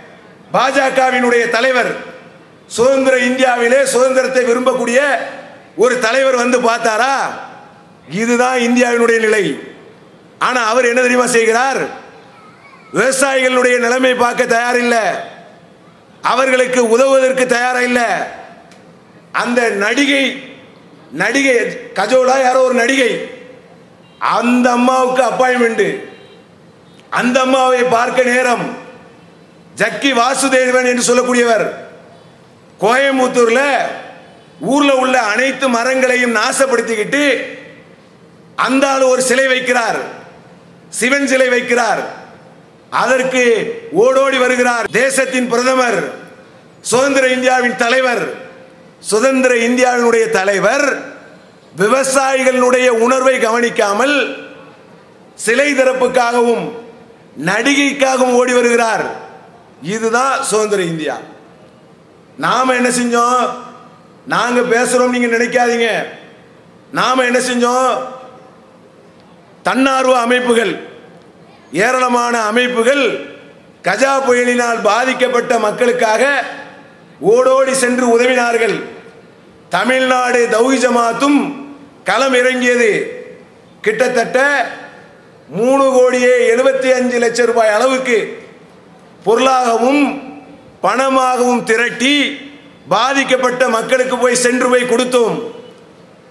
பாஜகவினுடைய தலைவர் சுதந்திர இந்தியாவிலே சுதந்திரத்தை விரும்பக்கூடிய ஒரு தலைவர் வந்து பார்த்தாரா இதுதான் இந்தியாவினுடைய நிலை ஆனா அவர் என்ன தெரியுமா செய்கிறார் விவசாயிகளுடைய நிலைமை பார்க்க தயாரில்லை அவர்களுக்கு உதவுவதற்கு தயாரா இல்லை அந்த நடிகை நடிகை கஜோலா யாரோ ஒரு நடிகை அந்த அம்மாவுக்கு அப்பாயின்மெண்ட் அந்த அம்மாவை பார்க்க நேரம் ஜக்கி வாசுதேவன் என்று சொல்லக்கூடியவர் கோயம்புத்தூர்ல ஊர்ல உள்ள அனைத்து மரங்களையும் நாசப்படுத்திக்கிட்டு அந்த ஆள் ஒரு சிலை வைக்கிறார் சிவன் சிலை வைக்கிறார் அதற்கு ஓடோடி வருகிறார் தேசத்தின் பிரதமர் சுதந்திர இந்தியாவின் தலைவர் சுதந்திர இந்தியாவினுடைய தலைவர் விவசாயிகளுடைய உணர்வை கவனிக்காமல் சிலை திறப்புக்காகவும் நடிகைக்காகவும் ஓடி வருகிறார் இதுதான் சுதந்திர இந்தியா நாம என்ன செஞ்சோம் நாங்க பேசுறோம் நீங்க நினைக்காதீங்க நாம என்ன செஞ்சோம் தன்னார்வ அமைப்புகள் ஏராளமான அமைப்புகள் கஜா புயலினால் பாதிக்கப்பட்ட மக்களுக்காக ஓடோடி சென்று உதவினார்கள் தமிழ்நாடு தௌஹி ஜமாத்தும் களம் இறங்கியது கிட்டத்தட்ட மூணு கோடியே எழுபத்தி அஞ்சு லட்சம் ரூபாய் அளவுக்கு பொருளாகவும் பணமாகவும் திரட்டி பாதிக்கப்பட்ட மக்களுக்கு போய் சென்று போய் கொடுத்தோம்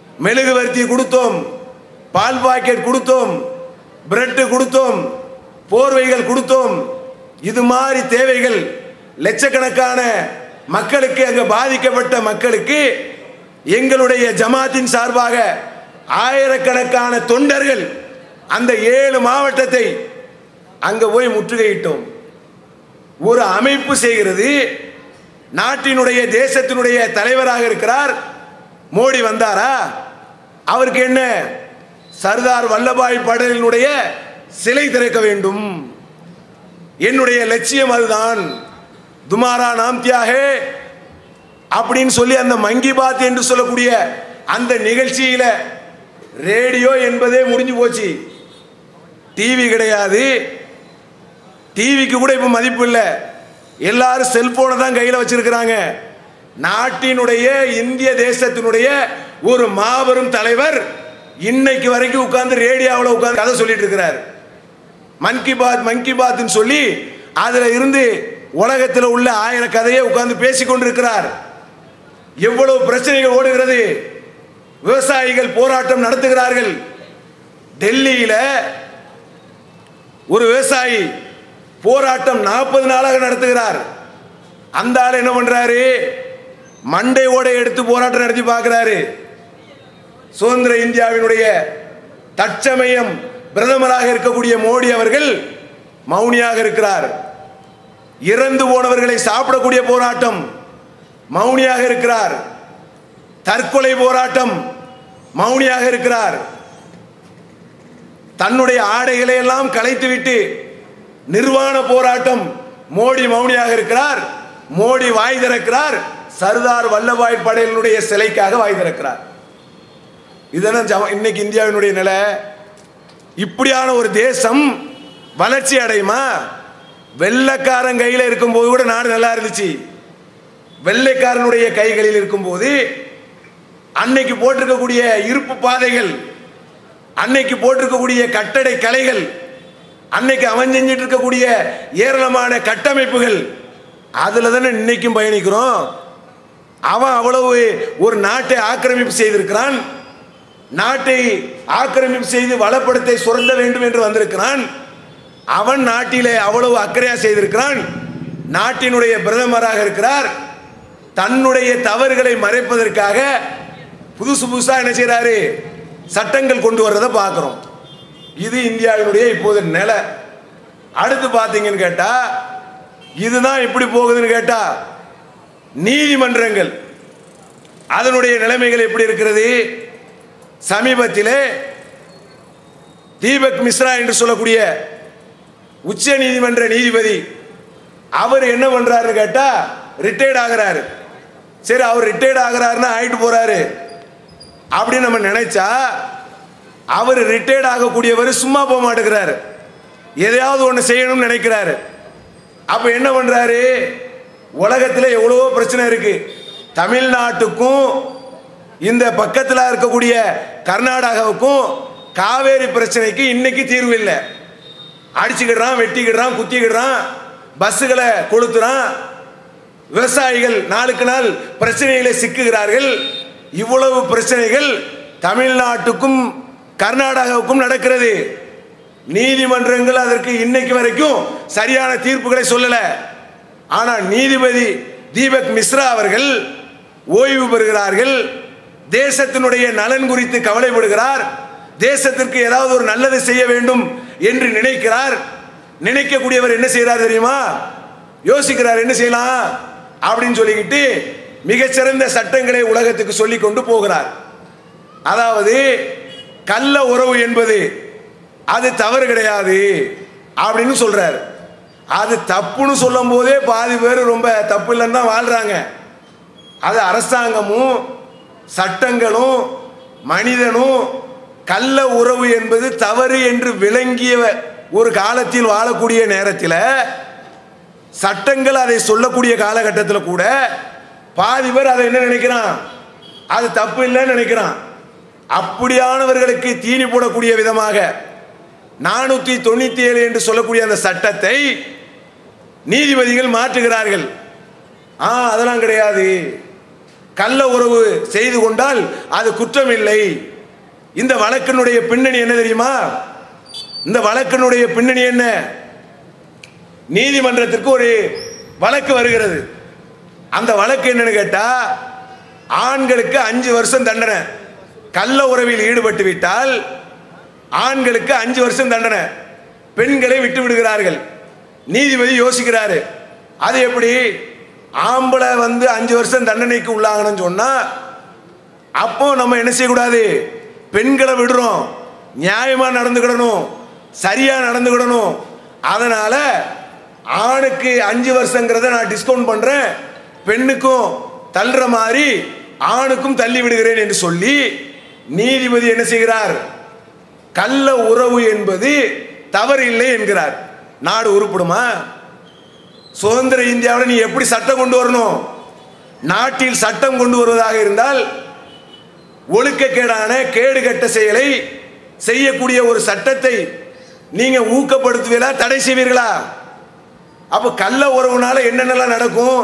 மெழுகுவர்த்தி கொடுத்தோம் பால் பாக்கெட் கொடுத்தோம் பிரெட்டு கொடுத்தோம் போர்வைகள் கொடுத்தோம் இது மாதிரி தேவைகள் லட்சக்கணக்கான மக்களுக்கு அங்க பாதிக்கப்பட்ட மக்களுக்கு எங்களுடைய ஜமாத்தின் சார்பாக ஆயிரக்கணக்கான தொண்டர்கள் அந்த ஏழு மாவட்டத்தை அங்க போய் முற்றுகையிட்டோம் ஒரு அமைப்பு செய்கிறது நாட்டினுடைய தேசத்தினுடைய தலைவராக இருக்கிறார் மோடி வந்தாரா அவருக்கு என்ன சர்தார் வல்லபாய் படேலினுடைய சிலை திறக்க வேண்டும் என்னுடைய லட்சியம் அதுதான் துமாரா நாம் தியாகே அப்படின்னு சொல்லி அந்த மங்கி பாத் என்று சொல்லக்கூடிய அந்த நிகழ்ச்சியில ரேடியோ என்பதே முடிஞ்சு போச்சு டிவி கிடையாது டிவிக்கு கூட இப்போ மதிப்பு இல்லை எல்லாரும் செல்போனை தான் கையில் வச்சிருக்கிறாங்க நாட்டினுடைய இந்திய தேசத்தினுடைய ஒரு மாபெரும் தலைவர் இன்னைக்கு வரைக்கும் உட்கார்ந்து ரேடியோவில் உட்கார்ந்து கதை சொல்லிட்டு இருக்கிறார் மன் கி பாத் மன் கி பாத்னு சொல்லி அதுல இருந்து உலகத்தில் உள்ள ஆயிரம் கதையை உட்கார்ந்து பேசிக் கொண்டிருக்கிறார் எவ்வளவு பிரச்சனைகள் ஓடுகிறது விவசாயிகள் போராட்டம் நடத்துகிறார்கள் டெல்லியில ஒரு விவசாயி போராட்டம் நாற்பது நாளாக நடத்துகிறார் அந்த ஆள் என்ன பண்றாரு மண்டை ஓடை எடுத்து போராட்டம் நடத்தி பார்க்கிறாரு சுதந்திர இந்தியாவினுடைய தற்சமயம் பிரதமராக இருக்கக்கூடிய மோடி அவர்கள் மௌனியாக இருக்கிறார் இறந்து போனவர்களை சாப்பிடக்கூடிய போராட்டம் மௌனியாக இருக்கிறார் தற்கொலை போராட்டம் மௌனியாக இருக்கிறார் தன்னுடைய ஆடைகளை எல்லாம் கலைத்துவிட்டு நிர்வாண போராட்டம் மோடி மௌனியாக இருக்கிறார் மோடி வாய் திறக்கிறார் சர்தார் வல்லபாய் படேலினுடைய சிலைக்காக வாய் திறக்கிறார் இதுதானே ஜம- இன்னைக்கு இந்தியாவினுடைய நிலை இப்படியான ஒரு தேசம் வளர்ச்சி அடையுமா வெள்ளைக்காரன் கையில் இருக்கும்போது கூட நாடு நல்லா இருந்துச்சு வெள்ளைக்காரனுடைய கைகளில் இருக்கும்போது அன்னைக்கு போட்டிருக்கக்கூடிய இருப்பு பாதைகள் அன்னைக்கு போட்டிருக்கக்கூடிய கட்டடை கலைகள் அன்னைக்கு அவன் செஞ்சிட்டு இருக்கக்கூடிய ஏராளமான கட்டமைப்புகள் அதில் தானே இன்னைக்கும் பயணிக்கிறோம் அவன் அவ்வளவு ஒரு நாட்டை ஆக்கிரமிப்பு செய்திருக்கிறான் நாட்டை ஆக்கிரமிப்பு செய்து வளப்படுத்தை சுரண்ட வேண்டும் என்று வந்திருக்கிறான் அவன் நாட்டிலே அவ்வளவு அக்கறையா செய்திருக்கிறான் நாட்டினுடைய பிரதமராக இருக்கிறார் தன்னுடைய தவறுகளை மறைப்பதற்காக புதுசு புதுசா என்ன செய்றாரு சட்டங்கள் கொண்டு வர்றதை பார்க்கிறோம் இது இந்தியாவினுடைய இப்போது நிலை அடுத்து பார்த்தீங்கன்னு கேட்டா இதுதான் எப்படி போகுதுன்னு கேட்டா நீதிமன்றங்கள் அதனுடைய நிலைமைகள் எப்படி இருக்கிறது சமீபத்திலே தீபக் மிஸ்ரா என்று சொல்லக்கூடிய உச்ச நீதிமன்ற நீதிபதி அவர் என்ன பண்றாருன்னு கேட்டா ரிட்டையர்ட் ஆகுறாரு சரி அவர் ரிட்டையர்ட் ஆகுறாருன்னா ஆயிட்டு போறாரு அப்படின்னு நம்ம நினைச்சா அவர் ரிட்டையர்ட் ஆகக்கூடியவர் சும்மா போக மாட்டேங்கிறாரு எதையாவது ஒன்று செய்யணும்னு நினைக்கிறாரு அப்ப என்ன பண்றாரு உலகத்தில் எவ்வளவோ பிரச்சனை இருக்கு தமிழ்நாட்டுக்கும் இந்த பக்கத்தில் இருக்கக்கூடிய கர்நாடகாவுக்கும் காவேரி பிரச்சனைக்கு இன்னைக்கு தீர்வு இல்லை அடிச்சுக்கிடுறான் வெட்டிக்கிடுறான் குத்திக்கிடுறான் பஸ்ஸுகளை கொளுத்துறான் விவசாயிகள் நாளுக்கு நாள் பிரச்சனைகளை சிக்குகிறார்கள் இவ்வளவு பிரச்சனைகள் தமிழ்நாட்டுக்கும் கர்நாடகாவுக்கும் நடக்கிறது நீதிமன்றங்கள் அதற்கு இன்னைக்கு வரைக்கும் சரியான தீர்ப்புகளை சொல்லல ஆனா நீதிபதி தீபக் மிஸ்ரா அவர்கள் ஓய்வு பெறுகிறார்கள் தேசத்தினுடைய நலன் குறித்து கவலைப்படுகிறார் தேசத்திற்கு ஏதாவது ஒரு நல்லது செய்ய வேண்டும் என்று நினைக்கிறார் நினைக்கக்கூடியவர் என்ன செய்கிறார் தெரியுமா யோசிக்கிறார் என்ன செய்யலாம் அப்படின்னு சொல்லிக்கிட்டு மிகச்சிறந்த சட்டங்களை உலகத்துக்கு சொல்லி கொண்டு போகிறார் அதாவது கள்ள உறவு என்பது அது தவறு கிடையாது அப்படின்னு சொல்றாரு அது தப்புன்னு சொல்லும் போதே பாதி பேர் ரொம்ப தப்பு இல்லைன்னு தான் வாழ்றாங்க அது அரசாங்கமும் சட்டங்களும் மனிதனும் கள்ள உறவு என்பது தவறு என்று விளங்கிய ஒரு காலத்தில் வாழக்கூடிய நேரத்தில் சட்டங்கள் அதை சொல்லக்கூடிய காலகட்டத்தில் கூட பாதி பேர் அதை என்ன நினைக்கிறான் அது தப்பு இல்லைன்னு நினைக்கிறான் அப்படியானவர்களுக்கு தீனி போடக்கூடிய விதமாக நானூற்றி தொண்ணூற்றி ஏழு என்று சொல்லக்கூடிய அந்த சட்டத்தை நீதிபதிகள் மாற்றுகிறார்கள் ஆ அதெல்லாம் கிடையாது கள்ள உறவு செய்து கொண்டால் அது குற்றம் இல்லை இந்த வழக்கினுடைய பின்னணி என்ன தெரியுமா இந்த வழக்கினுடைய பின்னணி என்ன நீதிமன்றத்திற்கு ஒரு வழக்கு வருகிறது அந்த வழக்கு என்னன்னு கேட்டா ஆண்களுக்கு அஞ்சு வருஷம் தண்டனை கள்ள உறவில் ஈடுபட்டு விட்டால் ஆண்களுக்கு அஞ்சு வருஷம் தண்டனை பெண்களை விட்டு விடுகிறார்கள் நீதிபதி யோசிக்கிறாரு அது எப்படி ஆம்பளை வந்து அஞ்சு வருஷம் தண்டனைக்கு உள்ளாகணும்னு சொன்னா அப்போ நம்ம என்ன செய்யக்கூடாது பெண்களை விடுறோம் நியாயமா நடந்துக்கிடணும் சரியா நடந்துக்கிடணும் அதனால ஆணுக்கு அஞ்சு வருஷங்கிறத நான் டிஸ்கவுண்ட் பண்றேன் பெண்ணுக்கும் தள்ளுற மாதிரி ஆணுக்கும் தள்ளி விடுகிறேன் என்று சொல்லி நீதிபதி என்ன செய்கிறார் கள்ள உறவு என்பது தவறு இல்லை என்கிறார் நாடு உருப்படுமா சுதந்திர இந்தியாவில் நீ எப்படி சட்டம் கொண்டு வரணும் நாட்டில் சட்டம் கொண்டு வருவதாக இருந்தால் ஒழுக்கக்கேடான கேடுகட்ட செயலை செய்யக்கூடிய ஒரு சட்டத்தை நீங்க ஊக்கப்படுத்துவீங்களா தடை செய்வீர்களா அப்ப கள்ள உறவுனால என்னென்னலாம் நடக்கும்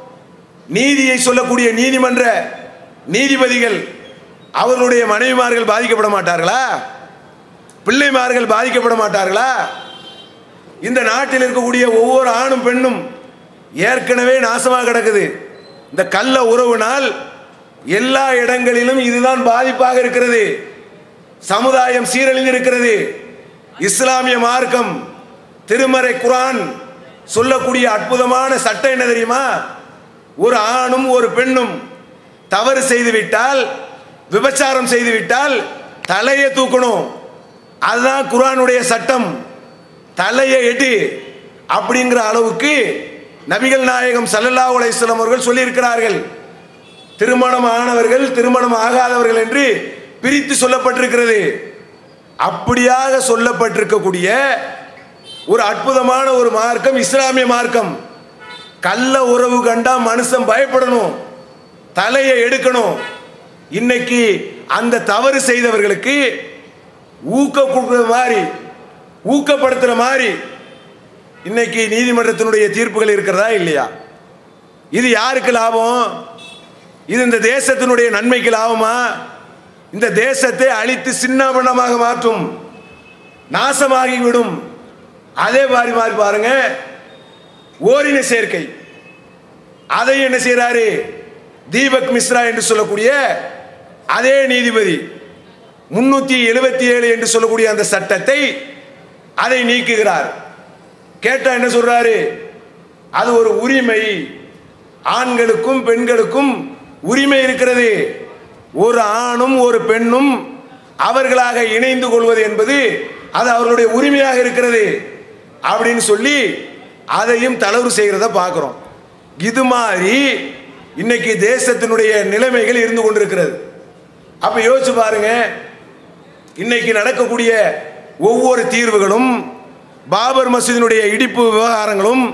நீதியை சொல்லக்கூடிய நீதிமன்ற நீதிபதிகள் அவர்களுடைய மனைவிமார்கள் பாதிக்கப்பட மாட்டார்களா பிள்ளைமார்கள் பாதிக்கப்பட மாட்டார்களா இந்த நாட்டில் இருக்கக்கூடிய ஒவ்வொரு ஆணும் பெண்ணும் ஏற்கனவே நாசமாக கிடக்குது இந்த கள்ள உறவுனால் எல்லா இடங்களிலும் இதுதான் பாதிப்பாக இருக்கிறது சமுதாயம் சீரழிந்து இருக்கிறது இஸ்லாமிய மார்க்கம் திருமறை குரான் சொல்லக்கூடிய அற்புதமான சட்டம் என்ன தெரியுமா ஒரு ஆணும் ஒரு பெண்ணும் தவறு செய்து விட்டால் விபச்சாரம் செய்து விட்டால் தலையை தூக்கணும் அதுதான் குரானுடைய சட்டம் தலையை எடு அப்படிங்கிற அளவுக்கு நபிகள் நாயகம் சல்லல்லாஹு அலைஹி வஸல்லம் அவர்கள் சொல்லியிருக்கிறார்கள் திருமணம் ஆனவர்கள் திருமணம் ஆகாதவர்கள் என்று பிரித்து சொல்லப்பட்டிருக்கிறது அப்படியாக சொல்லப்பட்டிருக்கக்கூடிய ஒரு அற்புதமான ஒரு மார்க்கம் இஸ்லாமிய மார்க்கம் கள்ள உறவு கண்டா மனுஷன் பயப்படணும் தலையை எடுக்கணும் இன்னைக்கு அந்த தவறு செய்தவர்களுக்கு ஊக்க கொடுக்குற மாதிரி ஊக்கப்படுத்துற மாதிரி இன்னைக்கு நீதிமன்றத்தினுடைய தீர்ப்புகள் இருக்கிறதா இல்லையா இது யாருக்கு லாபம் இது இந்த தேசத்தினுடைய நன்மைக்கு லாபமா இந்த தேசத்தை அழித்து சின்னாபனமாக மாற்றும் நாசமாகி விடும் அதே மாதிரி மாதிரி பாருங்க ஓரின சேர்க்கை அதை என்ன செய்யறாரு தீபக் மிஸ்ரா என்று சொல்லக்கூடிய அதே நீதிபதி முன்னூத்தி எழுபத்தி ஏழு என்று சொல்லக்கூடிய அந்த சட்டத்தை அதை நீக்குகிறார் கேட்டா என்ன சொல்றாரு அது ஒரு உரிமை ஆண்களுக்கும் பெண்களுக்கும் உரிமை இருக்கிறது ஒரு ஆணும் ஒரு பெண்ணும் அவர்களாக இணைந்து கொள்வது என்பது அது அவர்களுடைய உரிமையாக இருக்கிறது அப்படின்னு சொல்லி அதையும் தளர்வு செய்கிறத பார்க்குறோம் இது மாதிரி இன்னைக்கு தேசத்தினுடைய நிலைமைகள் இருந்து கொண்டிருக்கிறது அப்ப யோசிச்சு பாருங்க இன்னைக்கு நடக்கக்கூடிய ஒவ்வொரு தீர்வுகளும் பாபர் மசூதியினுடைய இடிப்பு விவகாரங்களும்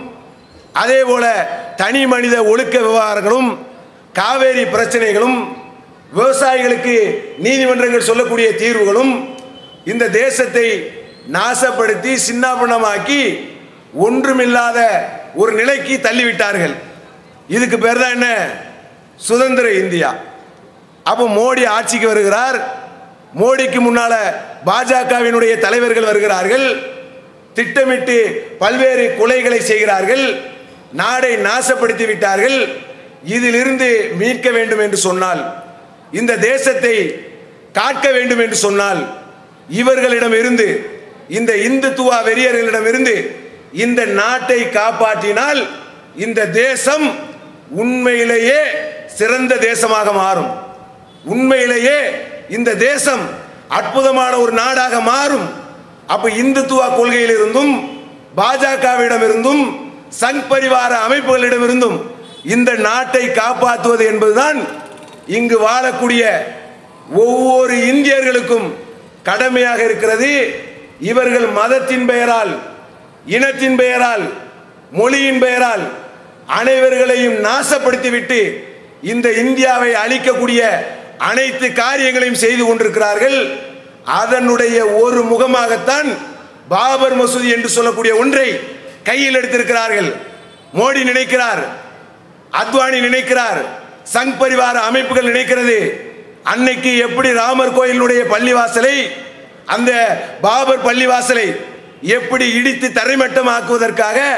அதே போல தனி மனித ஒழுக்க விவகாரங்களும் காவேரி பிரச்சனைகளும் விவசாயிகளுக்கு நீதிமன்றங்கள் சொல்லக்கூடிய தீர்வுகளும் இந்த தேசத்தை நாசப்படுத்தி சின்னாபனமாக்கி ஒன்றுமில்லாத ஒரு நிலைக்கு தள்ளிவிட்டார்கள் இதுக்கு பேர் தான் என்ன சுதந்திர இந்தியா அப்போ மோடி ஆட்சிக்கு வருகிறார் மோடிக்கு முன்னால பாஜகவினுடைய தலைவர்கள் வருகிறார்கள் திட்டமிட்டு பல்வேறு கொலைகளை செய்கிறார்கள் நாடை நாசப்படுத்தி விட்டார்கள் இதிலிருந்து மீட்க வேண்டும் என்று சொன்னால் இந்த தேசத்தை காக்க வேண்டும் என்று சொன்னால் இவர்களிடம் இருந்து இந்த இந்துத்துவ வெறியர்களிடம் இருந்து இந்த நாட்டை காப்பாற்றினால் இந்த தேசம் உண்மையிலேயே சிறந்த தேசமாக மாறும் உண்மையிலேயே இந்த தேசம் அற்புதமான ஒரு நாடாக மாறும் அப்ப இந்துத்துவ கொள்கையிலிருந்தும் பாஜகவிடமிருந்தும் சங் பரிவார அமைப்புகளிடமிருந்தும் இந்த நாட்டை காப்பாற்றுவது என்பதுதான் இங்கு வாழக்கூடிய ஒவ்வொரு இந்தியர்களுக்கும் கடமையாக இருக்கிறது இவர்கள் மதத்தின் பெயரால் இனத்தின் பெயரால் மொழியின் பெயரால் அனைவர்களையும் நாசப்படுத்திவிட்டு இந்த இந்தியாவை அழிக்கக்கூடிய அனைத்து காரியங்களையும் செய்து கொண்டிருக்கிறார்கள் அதனுடைய ஒரு முகமாகத்தான் பாபர் மசூதி என்று சொல்லக்கூடிய ஒன்றை கையில் எடுத்திருக்கிறார்கள் மோடி நினைக்கிறார் அத்வானி நினைக்கிறார் சங் பரிவார அமைப்புகள் நினைக்கிறது அன்னைக்கு எப்படி ராமர் கோயிலுடைய பள்ளிவாசலை அந்த பாபர் பள்ளிவாசலை எப்படி இடித்து தரைமட்டம் ஆக்குவதற்காக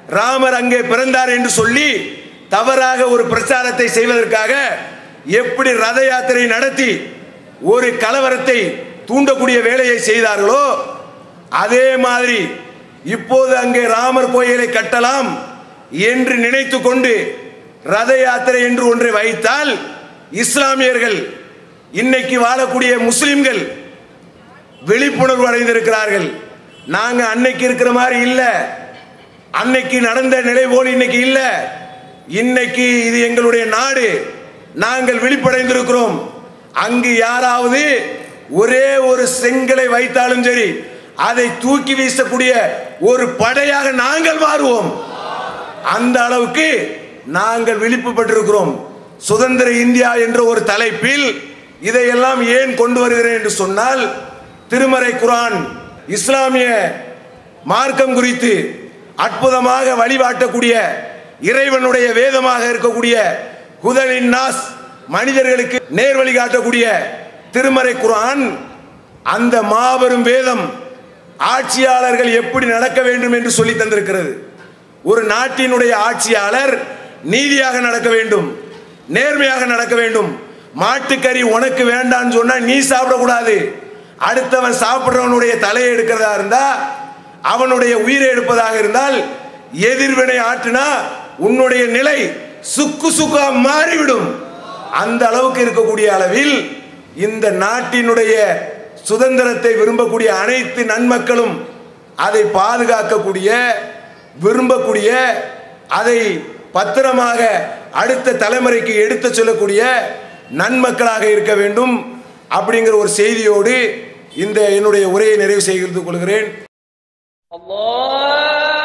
ராமர் அங்கே பிறந்தார் என்று சொல்லி தவறாக ஒரு பிரச்சாரத்தை செய்வதற்காக எப்படி ரத யாத்திரை நடத்தி ஒரு கலவரத்தை தூண்டக்கூடிய வேலையை செய்தார்களோ அதே மாதிரி இப்போது அங்கே ராமர் கோயிலை கட்டலாம் என்று நினைத்து கொண்டு ரத யாத்திரை என்று ஒன்றை வைத்தால் இஸ்லாமியர்கள் இன்னைக்கு வாழக்கூடிய முஸ்லிம்கள் விழிப்புணர்வு அடைந்திருக்கிறார்கள் நாங்க அன்னைக்கு இருக்கிற மாதிரி இல்ல அன்னைக்கு நடந்த நிலை போல் இன்னைக்கு இல்ல இன்னைக்கு இது எங்களுடைய நாடு நாங்கள் விழிப்படைந்திருக்கிறோம் அங்கு யாராவது ஒரே ஒரு செங்கலை வைத்தாலும் சரி அதை தூக்கி வீசக்கூடிய ஒரு படையாக நாங்கள் மாறுவோம் அந்த அளவுக்கு நாங்கள் விழிப்பு பெற்றிருக்கிறோம் சுதந்திர இந்தியா என்ற ஒரு தலைப்பில் இதையெல்லாம் ஏன் கொண்டு வருகிறேன் என்று சொன்னால் திருமறை குரான் இஸ்லாமிய மார்க்கம் குறித்து அற்புதமாக வழிபாட்டக்கூடிய இறைவனுடைய வேதமாக இருக்கக்கூடிய ஹுதலின் நாஸ் மனிதர்களுக்கு நேர்வழி காட்டக்கூடிய திருமறை குரான் அந்த மாபெரும் வேதம் ஆட்சியாளர்கள் எப்படி நடக்க வேண்டும் என்று சொல்லி தந்திருக்கிறது ஒரு நாட்டினுடைய ஆட்சியாளர் நீதியாக நடக்க வேண்டும் நேர்மையாக நடக்க வேண்டும் மாட்டுக்கறி உனக்கு வேண்டான்னு சொன்னா நீ சாப்பிடக்கூடாது அடுத்தவன் சாப்பிட்றவனுடைய தலையை எடுக்கிறதா இருந்தா அவனுடைய உயிரை எடுப்பதாக இருந்தால் எதிர்வினை ஆற்றினா உன்னுடைய நிலை சுக்கு சுக்கா மாறிவிடும் அந்த அளவுக்கு இருக்கக்கூடிய அளவில் இந்த நாட்டினுடைய சுதந்திரத்தை விரும்பக்கூடிய அனைத்து நன்மக்களும் அதை பாதுகாக்கக்கூடிய விரும்பக்கூடிய அதை பத்திரமாக அடுத்த தலைமுறைக்கு எடுத்து சொல்லக்கூடிய நன்மக்களாக இருக்க வேண்டும் அப்படிங்கிற ஒரு செய்தியோடு இந்த என்னுடைய உரையை நிறைவு செய்து கொள்கிறேன் الله